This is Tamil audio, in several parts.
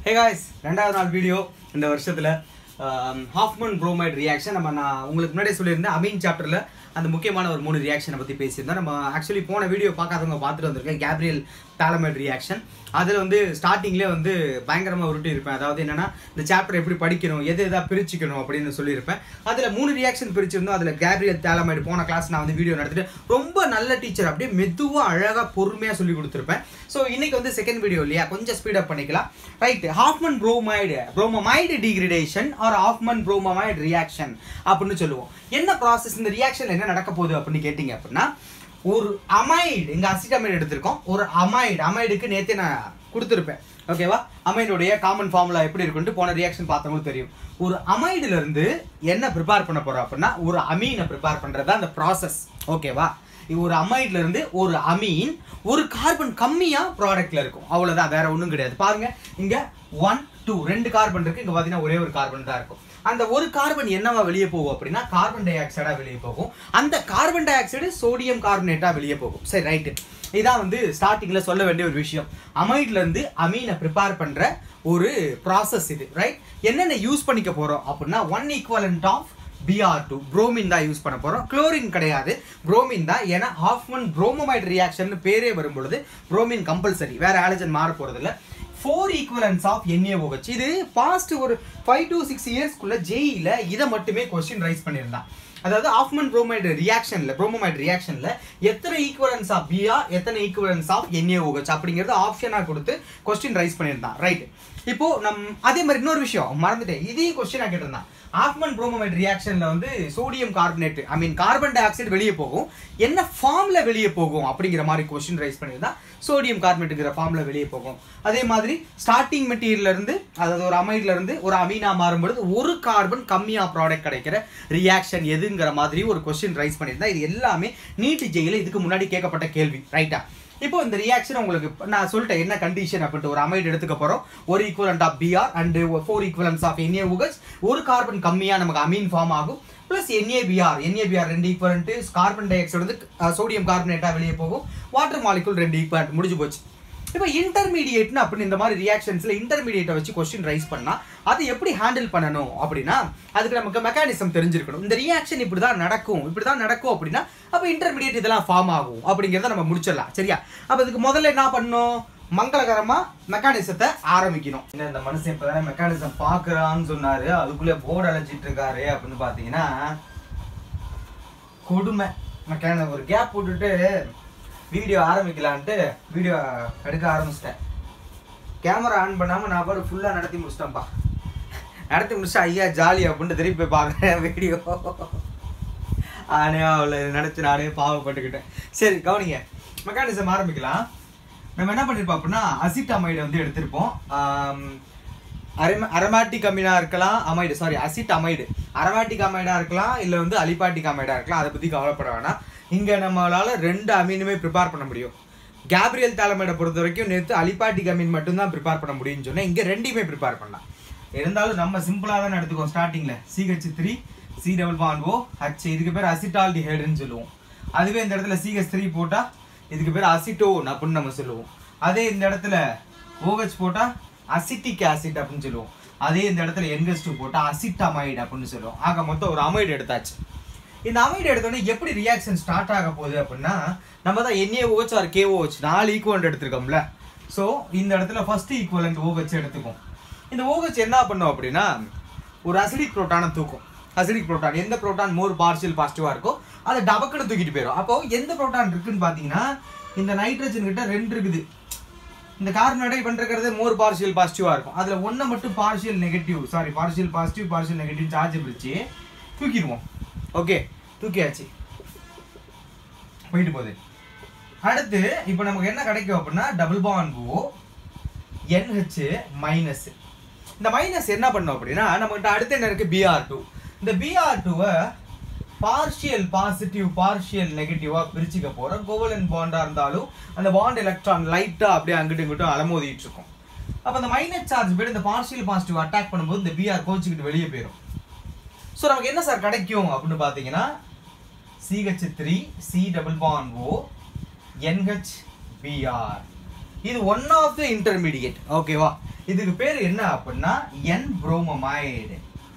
ஹே காய்ஸ் ரெண்டாவது நாள் வீடியோ இந்த வருஷத்தில் ஹாஃப்மன் ப்ரோமைட் ரியாக்ஷன் நம்ம நான் உங்களுக்கு முன்னாடியே சொல்லியிருந்தேன் அமீன் சாப்டரில் அந்த முக்கியமான ஒரு மூணு ரியாக்ஷனை பற்றி பேசியிருந்தோம் நம்ம ஆக்சுவலி போன வீடியோ பார்க்காதவங்க பார்த்துட்டு வந்திருக்கேன் கேப்ரியல் தாலமைட் ரியாக்ஷன் அதில் வந்து ஸ்டார்டிங்லேயே வந்து பயங்கரமாக உருட்டி இருப்பேன் அதாவது என்னன்னா இந்த சாப்டர் எப்படி படிக்கணும் எது எதாக பிரிச்சுக்கணும் அப்படின்னு சொல்லியிருப்பேன் அதில் மூணு ரியாக்ஷன் பிரிச்சிருந்தோம் அதில் கேப்ரியல் தாலமைடு போன கிளாஸ் நான் வந்து வீடியோ நடத்திட்டு ரொம்ப நல்ல டீச்சர் அப்படியே மெதுவாக அழகாக பொறுமையாக சொல்லி கொடுத்துருப்பேன் ஸோ இன்னைக்கு வந்து செகண்ட் வீடியோ இல்லையா கொஞ்சம் ஸ்பீடப் பண்ணிக்கலாம் right Hofmann bromide bromamide degradation or Hofmann bromamide reaction அப்படின்னு சொல்லுவோம் என்ன ப்ராசஸ் இந்த ரியாக்ஷன் என்ன நடக்க போகுது அப்படின்னு கேட்டிங்க அப்படின்னா ஒரு அமைடு இங்க அசிட்டமைடு எடுத்திருக்கோம் ஒரு அமைடு அமைடுக்கு நேத்தே நான் கொடுத்துருப்பேன் ஓகேவா அமைடுடைய காமன் ஃபார்முலா எப்படி இருக்குன்ட்டு போன ரியாக்ஷன் பார்த்தவங்களுக்கு தெரியும் ஒரு அமைடுல இருந்து என்ன ப்ரிப்பேர் பண்ண போறோம் அப்படின்னா ஒரு அமீனை ப்ரிப்பேர் பண்றது அந்த ப்ராசஸ் ஓகேவா ஒரு அமைட்ல இருந்து ஒரு அமீன் ஒரு கார்பன் கம்மியா ப்ராடக்ட்ல இருக்கும் அவ்வளவுதான் வேற ஒண்ணும் கிடையாது பாருங்க இங்க ஒன் டூ ரெண்டு கார்பன் இருக்கு இங்க பாத்தீங்கன்னா ஒரே ஒரு கார்பன் தான் இருக்கும் அந்த ஒரு கார்பன் என்னவா வெளியே போகும் அப்படின்னா கார்பன் டை ஆக்சைடா வெளியே போகும் அந்த கார்பன் டை ஆக்சைடு சோடியம் கார்பனேட்டா வெளியே போகும் சரி ரைட்டு இதான் வந்து ஸ்டார்டிங்ல சொல்ல வேண்டிய ஒரு விஷயம் அமைட்ல இருந்து அமீனை ப்ரிப்பேர் பண்ற ஒரு ப்ராசஸ் இது ரைட் என்னென்ன யூஸ் பண்ணிக்க போறோம் அப்படின்னா one equivalent of BR two bromine தான் யூஸ் பண்ண போறோம் குளோரின் கிடையாது புரோமின் தான் ஏன்னா ஹாஃப்மன் புரோமமைட் ரியாக்ஷன் பேரே வரும் பொழுது புரோமின் கம்பல்சரி வேற ஆலஜன் மாற போறது இல்ல ஃபோர் ஈக்குவலன்ஸ் ஆஃப் NaOH இது பாஸ்ட் ஒரு ஃபைவ் டு சிக்ஸ் இயர்ஸ்க்குள்ள ஜேஇல இதை மட்டுமே கொஸ்டின் ரைஸ் பண்ணியிருந்தான் அதாவது ஆஃப்மன் புரோமைடு ரியாக்ஷன்ல புரோமோமைடு ரியாக்ஷன்ல எத்தனை ஈக்குவலன்ஸ் ஆஃப் பிஆர் எத்தனை ஈக்குவலன்ஸ் ஆஃப் NaOH அப்படிங்கிறது ஆப்ஷனா கொடுத்து கொஸ்டின் ரைஸ் பண்ணியிருந்தான் ரைட் இப்போ நம் அதே மாதிரி இன்னொரு விஷயம் மறந்துட்டேன் இதையும் கொஸ்டின் கேட்டிருந்தான் ஆஃப்மன் புரோமோமைட் ரியாக்ஷன்ல வந்து sodium carbonate I mean carbon di oxide வெளியே போகும் என்ன ஃபார்ம்ல வெளியே போகும் அப்படிங்கிற மாதிரி கொஸ்டின் ரைஸ் பண்ணியிருந்தா சோடியம் கார்பனேட்டுங்கிற ஃபார்ம்ல வெளியே போகும் அதே மாதிரி ஸ்டார்டிங் மெட்டீரியல்ல இருந்து அதாவது ஒரு அமைட்ல இருந்து ஒரு அமீனா மாறும்பொழுது ஒரு கார்பன் கம்மியா ப்ராடக்ட் கிடைக்கிற ரியாக்ஷன் எதுங்கிற மாதிரி ஒரு கொஸ்டின் ரைஸ் பண்ணியிருந்தா இது எல்லாமே நீட் ஜெயில இதுக்கு முன்னாடி கேட்கப்பட்ட கேள்வி ரைட்டா இப்போ இந்த ரியாக்ஷன் உங்களுக்கு நான் சொல்லிட்டேன் என்ன கண்டிஷன் அப்படின்ட்டு ஒரு அமைடு எடுத்துக்க போறோம் ஒரு equivalent of BR and four equivalents of NaOH ஒரு கார்பன் கம்மியா நமக்கு அமீன் ஃபார்ம் ஆகும் பிளஸ் NaBr NaBr ரெண்டு ஈக்குவலண்ட் கார்பன் டை ஆக்சைடு வந்து சோடியம் கார்பனேட்டா வெளியே போகும் வாட்டர் மாலிகுல் ரெண்டு ஈக்குவலண்ட் முடிஞ்சு போச்சு இப்போ இன்டர்மீடியேட்னு அப்படின்னு இந்த மாதிரி ரியாக்ஷன்ஸ்ல இன்டர்மீடியேட்டை வச்சு கொஸ்டின் ரைஸ் பண்ணா அது எப்படி ஹேண்டில் பண்ணணும் அப்படின்னா அதுக்கு நமக்கு மெக்கானிசம் தெரிஞ்சிருக்கணும் இந்த ரியாக்ஷன் இப்படி தான் நடக்கும் இப்படி தான் நடக்கும் அப்படின்னா அப்போ இன்டர்மீடியேட் இதெல்லாம் ஃபார்ம் ஆகும் அப்படிங்கிறத நம்ம முடிச்சிடலாம் சரியா அப்போ இதுக்கு முதல்ல என்ன பண்ணணும் மங்களகரமா மெக்கானிசத்தை ஆரம்பிக்கணும் என்ன இந்த மனுஷன் இப்பதானே மெக்கானிசம் பாக்குறான்னு சொன்னாரு அதுக்குள்ளே போர்டு அழைச்சிட்டு இருக்காரு அப்படின்னு பாத்தீங்கன்னா கொடுமை மெக்கான ஒரு கேப் போட்டுட்டு வீடியோ ஆரம்பிக்கலான்ட்டு வீடியோ எடுக்க ஆரம்பிச்சிட்டேன் கேமரா ஆன் பண்ணாம நான் பாரு ஃபுல்லா நடத்தி முடிச்சிட்டேன்ப்பா நடத்தி முடிச்சா ஐயா ஜாலி அப்படின்ட்டு திருப்பி போய் பார்க்குறேன் வீடியோ நானே அவளை நினச்சி நானே பாவப்பட்டுக்கிட்டேன் சரி கவனிங்க மெக்கானிசம் ஆரம்பிக்கலாம் நம்ம என்ன பண்ணிருப்போம் அப்படின்னா அசிட்டமைடு வந்து எடுத்திருப்போம் அரமேட்டிக் அமீனா இருக்கலாம் amide sorry acid amide aromatic அமைடா இருக்கலாம் இல்லை வந்து அலிபாட்டிக் அமைடா இருக்கலாம் அதை பற்றி கவலைப்பட வேணாம் இங்கே நம்மளால ரெண்டு அமீனுமே ப்ரிப்பேர் பண்ண முடியும் கேப்ரியல் தாலமைடை பொறுத்த வரைக்கும் நேற்று அலிபாட்டிக் அமீன் மட்டும்தான் ப்ரிப்பேர் பண்ண முடியும்னு சொன்னேன் இங்கே ரெண்டையுமே ப்ரிப்பேர் பண்ணலாம் இருந்தாலும் நம்ம சிம்பிளாக தான் எடுத்துக்கோம் ஸ்டார்டிங்கில் CH three C double bond O H இதுக்கு பேர் அசிட்டால்டிஹைடுன்னு சொல்லுவோம் அதுவே இந்த இடத்துல சிஹெச் த்ரீ போட்டால் இதுக்கு பேர் அசிட்டோன் அப்படின்னு நம்ம சொல்லுவோம் அதே இந்த இடத்துல ஓஹெச் போட்டால் அசிட்டிக் ஆசிட் அப்படின்னு சொல்லுவோம் அதே இந்த இடத்துல என்கஸ் டூ போட்டால் அசிட்டமைடு அப்படின்னு சொல்லுவோம் ஆக மொத்தம் ஒரு அமைடு எடுத்தாச்சு இந்த அமைடு எடுத்தோடனே எப்படி ரியாக்ஷன் ஸ்டார்ட் ஆக போகுது அப்படின்னா நம்ம தான் NaOH ஆர் KOH நாலு ஈக்குவலண்ட் எடுத்திருக்கோம்ல ஸோ இந்த இடத்துல ஃபர்ஸ்ட் ஈக்குவலண்ட் OH எடுத்துக்கும் இந்த OH என்ன பண்ணும் அப்படின்னா ஒரு அசிடிக் புரோட்டானை தூக்கும் அசிடிக் புரோட்டான் எந்த புரோட்டான் மோர் பார்ஷியல் பாசிட்டிவா இருக்கோ அதை டபக்குன்னு தூக்கிட்டு போயிடும் அப்போ எந்த புரோட்டான் இருக்குன்னு பார்த்தீங்கன்னா இந்த நைட்ரஜன் கிட்ட ரெண்டு இருக்குது இந்த கார்பன் அடை பண்றது மோர் பார்ஷியல் பாசிட்டிவா இருக்கும் அதுல ஒண்ணு மட்டும் partial negative sorry partial positive partial negative charge பிரிச்சு தூக்கிடுவோம் ஓகே தூக்கியாச்சு போயிட்டு போகுது அடுத்து இப்போ நமக்கு என்ன கிடைக்கும் அப்படின்னா double bond O NH minus இந்த மைனஸ் என்ன பண்ணும் அப்படின்னா நம்மகிட்ட அடுத்து என்ன இருக்கு பிஆர் டூ இந்த பிஆர் டூவை பார்ஷியல் பாசிட்டிவ் பார்ஷியல் நெகட்டிவா பிரிச்சுக்க போறோம் கோவலன் பாண்டா இருந்தாலும் அந்த பாண்ட் எலக்ட்ரான் லைட்டா அப்படியே அங்கிட்டும் இங்கிட்டும் அலமோதிட்டு இருக்கும் அப்ப அந்த மைனஸ் சார்ஜ் போய் இந்த பார்ஷியல் பாசிட்டிவ் அட்டாக் பண்ணும்போது இந்த பிஆர் கோச்சுக்கிட்டு வெளியே போயிடும் ஸோ நமக்கு என்ன சார் கிடைக்கும் அப்படின்னு பார்த்தீங்கன்னா CH three C double bond O NH BR இது ஒன் ஆஃப் த இன்டர்மீடியட் ஓகேவா இதுக்கு பேர் என்ன அப்படின்னா N bromamide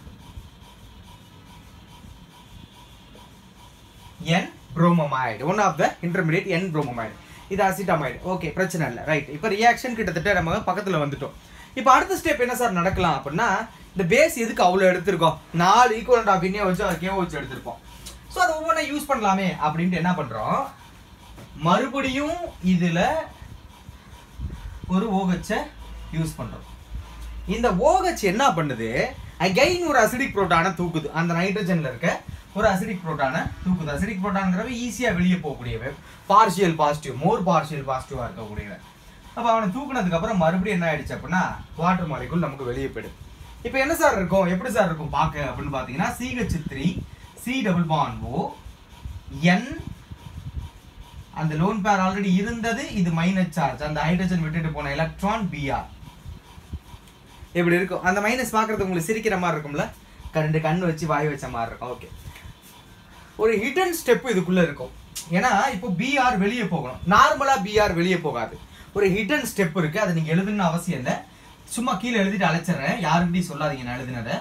N bromamide one of the intermediate N bromamide இது அசிட்டமைடு ஓகே பிரச்சனை இல்லை ரைட் இப்போ ரியாக்ஷன் கிட்டத்தட்ட நம்ம பக்கத்தில் வந்துட்டோம் இப்போ அடுத்த ஸ்டெப் என்ன சார் நடக்கலாம் அப்படின்னா இந்த பேஸ் எதுக்கு அவ்வளோ எடுத்திருக்கோம் நாலு ஈக்குவலண்ட் ஆஃப் இன்னே வச்சு அதை கேவ வச்சு எடுத்திருப்போம் ஸோ அதை ஒவ்வொன்றா யூஸ் பண்ணலாமே அப்படின்ட்டு என்ன பண்ணுறோம் மறுபடியும் இதில் ஒரு ஓகச்சை யூஸ் பண்ணுறோம் இந்த ஓகச் என்ன பண்ணுது அகைன் ஒரு அசிடிக் புரோட்டானை தூக்குது அந்த நைட்ரஜன்ல இருக்க ஒரு அசிடிக் புரோட்டானை தூக்குது அசிடிக் புரோட்டான்ங்கிறவ ஈஸியாக வெளியே போகக்கூடியவை பார்ஷியல் பாசிட்டிவ் மோர் பார்ஷியல் பாசிட்டிவாக இருக்கக்கூடியவை அப்போ அவனை தூக்குனதுக்கு அப்புறம் மறுபடியும் என்ன ஆயிடுச்சு அப்படின்னா வாட்டர் மாலிகுல் நமக்கு வெளியே போயிடுது இப்போ என்ன சார் இருக்கும் எப்படி சார் இருக்கும் பார்க்க அப்படின்னு பார்த்தீங்கன்னா CH three C double bond O N அந்த லோன் பேர் ஆல்ரெடி இருந்தது இது மைனஸ் சார்ஜ் அந்த ஹைட்ரஜன் விட்டுட்டு போன எலக்ட்ரான் பிஆர் இப்படி இருக்கும் அந்த மைனஸ் பார்க்கறது உங்களுக்கு சிரிக்கிற மாதிரி இருக்கும்ல ரெண்டு கண் வச்சு வாய் வச்ச மாதிரி இருக்கும் ஓகே ஒரு ஹிடன் ஸ்டெப் இதுக்குள்ள இருக்கும் ஏன்னா இப்போ பிஆர் வெளியே போகணும் நார்மலா பிஆர் வெளியே போகாது ஒரு ஹிடன் ஸ்டெப் இருக்கு அதை நீங்க எழுதுன்னு அவசியம் இல்லை சும்மா கீழே எழுதிட்டு அழைச்சிடுறேன் யாருக்கிட்டையும் சொல்லாதீங்க நான் எழுதினதை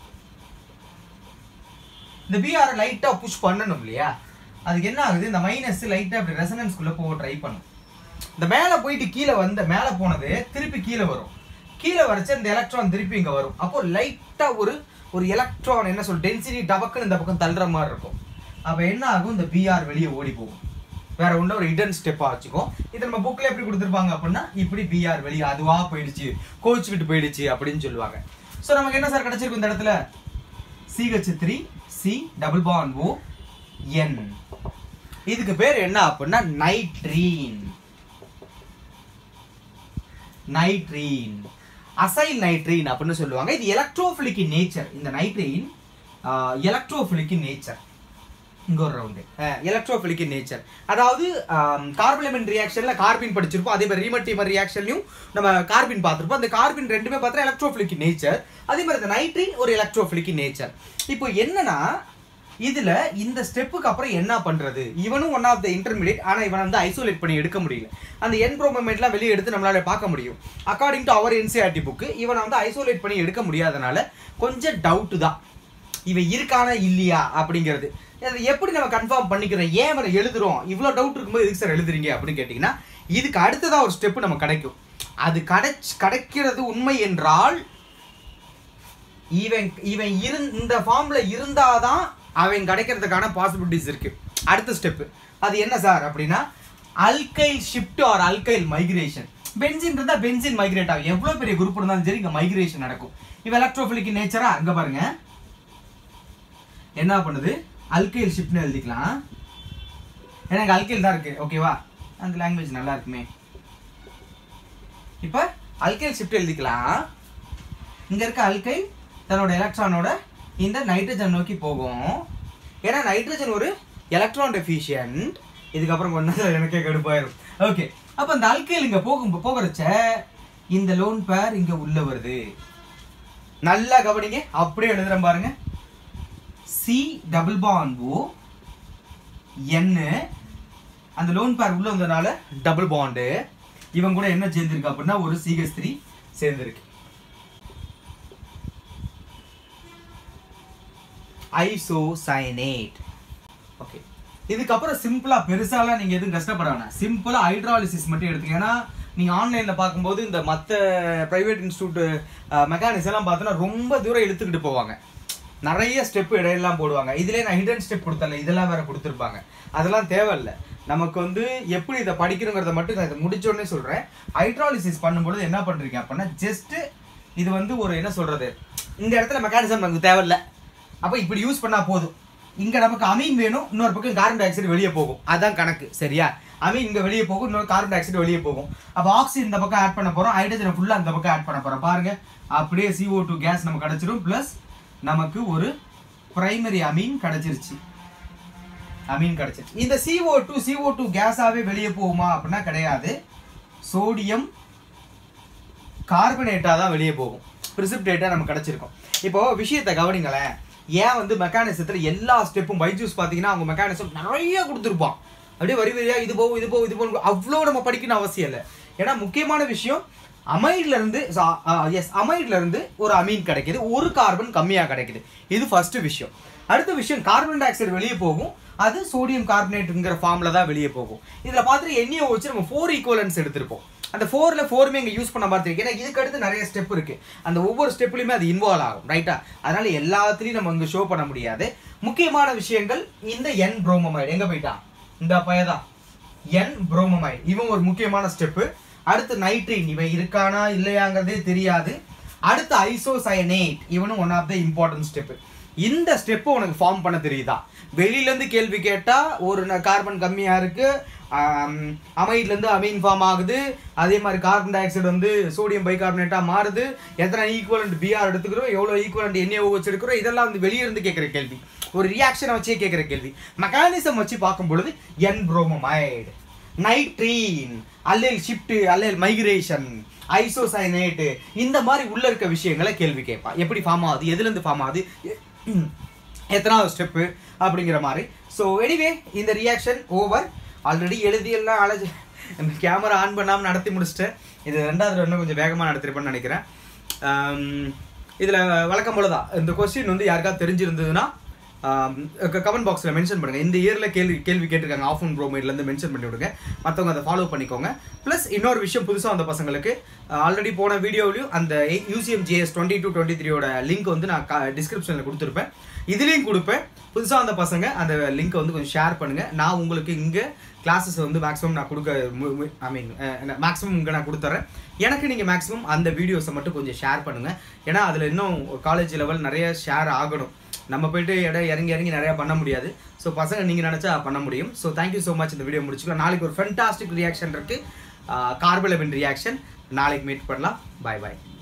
இந்த பிஆர் லைட்டா புஷ் பண்ணணும் இல்லையா அதுக்கு என்ன ஆகுது இந்த மைனஸ் லைட்டா அப்படி ரெசனன்ஸ்குள்ள போக ட்ரை பண்ணும் இந்த மேலே போயிட்டு கீழே வந்த மேலே போனது திருப்பி கீழே வரும் கீழே வரைச்ச இந்த எலக்ட்ரான் திருப்பி இங்க வரும் அப்போ லைட்டா ஒரு ஒரு எலக்ட்ரான் என்ன சொல் டென்சிட்டி டபக்குன்னு இந்த பக்கம் தள்ளுற மாதிரி இருக்கும் அப்ப என்ன ஆகும் இந்த பிஆர் வெளியே ஓடி போகும் வேற ஒண்ணு ஒரு ஹிடன் ஸ்டெப்பா வச்சுக்கும் இது நம்ம புக்ல எப்படி கொடுத்துருப்பாங்க அப்படின்னா இப்படி பிஆர் வெளியே அதுவா போயிடுச்சு கோச்சுக்கிட்டு போயிடுச்சு அப்படின்னு சொல்லுவாங்க ஸோ நமக்கு என்ன சார் கிடைச்சிருக்கும் இந்த இடத்துல CH three C double bond O N இதுக்கு பேர் என்ன அப்படின்னா நைட்ரீன் நைட்ரீன் அசைல் நைட்ரீன் அப்படின்னு சொல்லுவாங்க இது எலக்ட்ரோஃபிலிக் இன் நேச்சர் இந்த நைட்ரீன் எலக்ட்ரோஃபிலிக் இன் நேச்சர் இங்க ஒரு ரவுண்டு எலக்ட்ரோஃபிலிக் இன் நேச்சர் அதாவது கார்பன் ரியாக்ஷன்ல கார்பின் படிச்சிருப்போம் அதே மாதிரி ரீமட்டிமர் ரியாக்ஷன்லையும் நம்ம கார்பின் பார்த்திருப்போம் அந்த கார்பின் ரெண்டுமே பார்த்தா எலக்ட்ரோஃபிலிக் இன் நேச்சர் அதே மாதிரி இந்த நைட்ரீன் ஒரு எலக்ட்ரோஃபிலிக் இன் நேச்சர் இப்போ என்னன்னா இதுல இந்த ஸ்டெப்புக்கு அப்புறம் என்ன பண்றது இவனும் ஒன் ஆஃப் த இன்டர்மீடியட் ஆனா இவன் வந்து ஐசோலேட் பண்ணி எடுக்க முடியல அந்த என் ப்ரோமமெண்ட்லாம் வெளியே எடுத்து நம்மளால பார்க்க முடியும் according to our NCERT book இவனை வந்து ஐசோலேட் பண்ணி எடுக்க முடியாதனால கொஞ்சம் டவுட் தான் இவன் இருக்கானா இல்லையா அப்படிங்கிறது அது எப்படி நம்ம கன்ஃபார்ம் பண்ணிக்கிறோம் ஏன் இவனை எழுதுறோம் இவ்வளோ டவுட் இருக்கும்போது எதுக்கு சார் எழுதுறீங்க அப்படின்னு கேட்டிங்கன்னா இதுக்கு அடுத்ததா ஒரு ஸ்டெப் நம்ம கிடைக்கும் அது கிடைச் கிடைக்கிறது உண்மை என்றால் இவன் இவன் இருந் இந்த ஃபார்ம்ல இருந்தாதான் அவன் கிடைக்கிறதுக்கான பாசிபிலிட்டிஸ் இருக்கு அடுத்த ஸ்டெப் அது என்ன சார் அப்படின்னா alkyl shift or alkyl migration benzene இருந்தா பென்சின் மைக்ரேட் ஆகும் எவ்வளவு பெரிய குரூப் இருந்தாலும் சரி இங்க மைக்ரேஷன் நடக்கும் இவ எலக்ட்ரோஃபிலிக் நேச்சரா அங்க பாருங்க என்ன பண்ணுது அல்கைல் ஷிஃப்ட்னு எழுதிக்கலாம் எனக்கு அல்கைல் தான் இருக்கு ஓகேவா அந்த லாங்குவேஜ் நல்லா இருக்குமே இப்போ அல்கைல் ஷிஃப்ட் எழுதிக்கலாம் இங்க இருக்க அல்கைல் தன்னோட எலக்ட்ரானோட இந்த நைட்ரஜன் நோக்கி போகும் ஏன்னா நைட்ரஜன் ஒரு எலக்ட்ரான் டெஃபிஷியன்ட் இதுக்கப்புறம் கொஞ்சம் எனக்கே கடுப்பாயிரும் ஓகே அப்போ இந்த அல்கைல் இங்க போகும் போகிறச்ச இந்த லோன் பேர் இங்க உள்ள வருது நல்லா கவனிங்க அப்படியே எழுதுறேன் பாருங்க சி டபுள் பான் ஓ என்னு அந்த லோன் பேர் உள்ள வந்ததுனால டபுள் பாண்டு இவன் கூட என்ன சேர்ந்திருக்கு அப்படின்னா ஒரு சிஹெச் த்ரீ சேர்ந்திருக்கு ஐசோசைனேட் ஓகே இதுக்கப்புறம் சிம்பிளா பெருசாலாம் நீங்க எதுவும் கஷ்டப்பட வேணாம் சிம்பிளா ஹைட்ராலிசிஸ் மட்டும் எடுத்துக்க ஏன்னா நீங்க ஆன்லைன்ல பார்க்கும்போது இந்த மற்ற பிரைவேட் இன்ஸ்டியூட் மெக்கானிக்ஸ் எல்லாம் பார்த்தோன்னா ரொம்ப தூரம் இழுத்துக்கிட்டு போவாங்க நிறைய ஸ்டெப் இடையெல்லாம் போடுவாங்க இதுலேயே நான் ஹிடன் ஸ்டெப் கொடுத்தல இதெல்லாம் வேற கொடுத்துருப்பாங்க அதெல்லாம் தேவையில்லை நமக்கு வந்து எப்படி இதை படிக்கணுங்கிறத மட்டும் நான் இதை முடிச்ச உடனே சொல்றேன் ஹைட்ராலிசிஸ் பண்ணும்பொழுது என்ன பண்றீங்க அப்படின்னா ஜஸ்ட் இது வந்து ஒரு என்ன சொல்றது இந்த இடத்துல மெக்கானிசம் நமக்கு தேவையில்லை அப்போ இப்படி யூஸ் பண்ணா போதும் இங்க நமக்கு அமீன் வேணும் இன்னொரு பக்கம் கார்பன் டை ஆக்சைடு வெளியே போகும் அதான் கணக்கு சரியா அமீன் இங்க வெளியே போகும் இன்னொரு கார்பன் டை ஆக்சைடு வெளியே போகும் அப்போ ஆக்சிஜன் இந்த பக்கம் ஆட் பண்ண போறோம் ஹைட்ரஜனை ஃபுல்லா இந்த பக்கம் ஆட் பண்ண போறோம் பாருங்க அப்படியே CO2 டூ கேஸ் நமக்கு கிடைச்சிரும் ப்ளஸ் நமக்கு ஒரு பிரைமரி அமீன் கிடைச்சிருச்சு அமீன் கிடைச்சிருச்சு இந்த CO2 டூ CO2 டூ கேஸாவே வெளியே போகுமா அப்படின்னா கிடையாது சோடியம் கார்பனேட்டாக தான் வெளியே போகும் ப்ரிசிப்டேட்டாக நமக்கு கிடைச்சிருக்கும் இப்போ விஷயத்தை கவனிங்களேன் ஏன் வந்து மெக்கானிசத்தில் எல்லா ஸ்டெப்பும் பைஜூஸ் பார்த்தீங்கன்னா அவங்க மெக்கானிசம் நிறைய கொடுத்துருப்பான் அப்படியே வரி வரியா இது போகும் இது போகும் இது போகும் அவ்வளோ நம்ம படிக்கணும் அவசியம் இல்லை ஏன்னா முக்கியமான விஷயம் அமைட்ல இருந்து எஸ் அமைட்ல இருந்து ஒரு அமீன் கிடைக்குது ஒரு கார்பன் கம்மியாக கிடைக்குது இது ஃபர்ஸ்ட் விஷயம் அடுத்த விஷயம் கார்பன் டை ஆக்சைடு வெளியே போகும் அது சோடியம் கார்பனேட்டுங்கிற ஃபார்ம்ல தான் வெளியே போகும் இதில் பார்த்துட்டு எண்ணியை வச்சு நம்ம ஃபோர் ஈக்குவலன்ஸ் எடுத்திருப்போம் அந்த ஃபோரில் ஃபோருமே இங்கே யூஸ் பண்ண மாதிரி இருக்கு ஏன்னா இதுக்கு அடுத்து நிறைய ஸ்டெப் இருக்கு அந்த ஒவ்வொரு ஸ்டெப்லையுமே அது இன்வால்வ் ஆகும் ரைட்டா அதனால எல்லாத்துலேயும் நம்ம இங்கே ஷோ பண்ண முடியாது முக்கியமான விஷயங்கள் இந்த என் புரோமமைடு எங்கே போயிட்டான் இந்த பையதான் என் புரோமமைடு இவன் ஒரு முக்கியமான ஸ்டெப்பு அடுத்து நைட்ரின் இவன் இருக்கானா இல்லையாங்கிறதே தெரியாது அடுத்து ஐசோசயனேட் இவனும் one of the important step இந்த ஸ்டெப்பு உனக்கு ஃபார்ம் பண்ண தெரியுதா வெளியிலேருந்து கேள்வி கேட்டால் ஒரு கார்பன் கம்மியாக இருக்கு அமைட்லேருந்து அமீன் ஃபார்ம் ஆகுது அதே மாதிரி கார்பன் டை ஆக்சைடு வந்து சோடியம் பைகார்பனேட்டாக மாறுது எத்தனை ஈக்குவலண்ட் பிஆர் எடுத்துக்கிறோம் எவ்வளோ ஈக்குவலண்ட் என்ஏஓ வச்சு எடுக்கிறோம் இதெல்லாம் வந்து வெளியே இருந்து கேட்குற கேள்வி ஒரு ரியாக்ஷனை வச்சே கேட்குற கேள்வி மெக்கானிசம் வச்சு பார்க்கும் பொழுது N bromamide nitrene alkyl shift alkyl migration isocyanate இந்த மாதிரி உள்ள இருக்க விஷயங்களை கேள்வி கேட்பான் எப்படி ஃபார்ம் ஆகுது எதுலேருந்து ஃபார்ம் ஆகுது எ- எத்தனாவது ஸ்டெப்பு அப்படிங்கிற மாதிரி ஸோ எனிவே இந்த ரியாக்ஷன் ஓவர் ஆல்ரெடி எழுதி எல்லாம் அழைச்சி கேமரா ஆன் பண்ணாமல் நடத்தி முடிச்சிட்டேன் இது ரெண்டாவது இன்னும் கொஞ்சம் வேகமாக நடத்திருப்பேன்னு நினைக்கிறேன் இதில் வழக்கம் போல தான் இந்த கொஸ்டின் வந்து யாருக்காவது தெரிஞ்சிருந்ததுன்னா கமெண்ட் பாக்ஸில் மென்ஷன் பண்ணுங்கள் இந்த இயரில் கேள்வி கேள்வி கேட்டிருக்காங்க ஆஃப் அண்ட் ப்ரோமைட்லேருந்து மென்ஷன் பண்ணி விடுங்க மற்றவங்க அதை ஃபாலோ பண்ணிக்கோங்க ப்ளஸ் இன்னொரு விஷயம் புதுசாக வந்த பசங்களுக்கு ஆல்ரெடி போன வீடியோலையும் அந்த UCM GS twenty two twenty த்ரீயோட லிங்க் வந்து நான் டிஸ்கிரிப்ஷனில் கொடுத்துருப்பேன் இதுலேயும் கொடுப்பேன் புதுசாக வந்த பசங்க அந்த லிங்க்கை வந்து கொஞ்சம் ஷேர் பண்ணுங்கள் நான் உங்களுக்கு இங்கே கிளாஸஸ் வந்து மேக்ஸிமம் நான் கொடுக்க ஐ மீன் மேக்ஸிமம் இங்கே நான் கொடுத்துட்றேன் எனக்கு நீங்கள் மேக்ஸிமம் அந்த வீடியோஸை மட்டும் கொஞ்சம் ஷேர் பண்ணுங்கள் ஏன்னா அதில் இன்னும் காலேஜ் லெவல் நிறைய ஷேர் ஆகணும் நம்ம போயிட்டு இடம் இறங்கி இறங்கி நிறையா பண்ண முடியாது ஸோ பசங்க நீங்கள் நினச்சா பண்ண முடியும் ஸோ தேங்க்யூ ஸோ மச் இந்த வீடியோ முடிச்சுக்கலாம் நாளைக்கு ஒரு ஃபென்டாஸ்டிக் ரியாக்ஷன் இருக்குது கார்பலபின் ரியாக்ஷன் நாளைக்கு மீட் பண்ணலாம் பாய் பாய்